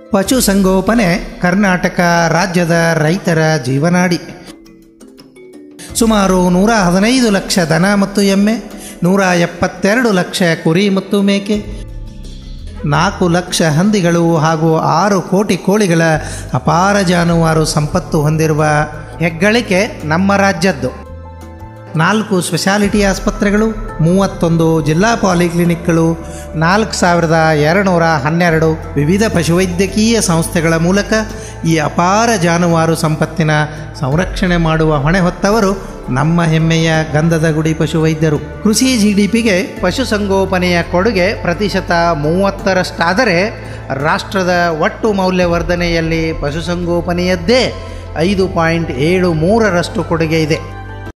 ಪಶುಸಂಗೋಪನೆ ಕರ್ನಾಟಕ ರಾಜ್ಯದ ರೈತರ ಜೀವನಾಡಿ ಸುಮಾರು ನೂರ ಹದಿನೈದು ಲಕ್ಷ ದನ ಮತ್ತು ಎಮ್ಮೆ ನೂರ ಎಪ್ಪತ್ತೆರಡು ಲಕ್ಷ ಕುರಿ ಮತ್ತು ಮೇಕೆ ನಾಲ್ಕು ಲಕ್ಷ ಹಂದಿಗಳು ಹಾಗೂ ಆರು ಕೋಟಿ ಕೋಳಿಗಳ ಅಪಾರ ಜಾನುವಾರು ಸಂಪತ್ತು ಹೊಂದಿರುವ ಹೆಗ್ಗಳಿಕೆ ನಮ್ಮ ರಾಜ್ಯದ್ದು ನಾಲ್ಕು ಸ್ಪೆಷಾಲಿಟಿ ಆಸ್ಪತ್ರೆಗಳು ಮೂವತ್ತೊಂದು ಜಿಲ್ಲಾ ಪಾಲಿಕ್ಲಿನಿಕ್ಗಳು ನಾಲ್ಕು ಸಾವಿರದ ಎರಡುನೂರ ಹನ್ನೆರಡು ವಿವಿಧ ಪಶುವೈದ್ಯಕೀಯ ಸಂಸ್ಥೆಗಳ ಮೂಲಕ ಈ ಅಪಾರ ಜಾನುವಾರು ಸಂಪತ್ತಿನ ಸಂರಕ್ಷಣೆ ಮಾಡುವ ಹೊಣೆ ಹೊತ್ತವರು ನಮ್ಮ ಹೆಮ್ಮೆಯ ಗಂಧದ ಗುಡಿ ಪಶುವೈದ್ಯರು ಕೃಷಿ ಜಿ ಡಿ ಪಿಗೆ ಪಶುಸಂಗೋಪನೆಯ ಕೊಡುಗೆ ಪ್ರತಿಶತ ಮೂವತ್ತರಷ್ಟಾದರೆ ರಾಷ್ಟ್ರದ ಒಟ್ಟು ಮೌಲ್ಯವರ್ಧನೆಯಲ್ಲಿ ಪಶುಸಂಗೋಪನೆಯದ್ದೇ ಐದು ಪಾಯಿಂಟ್ ಏಳು ಮೂರರಷ್ಟು ಕೊಡುಗೆ ಇದೆ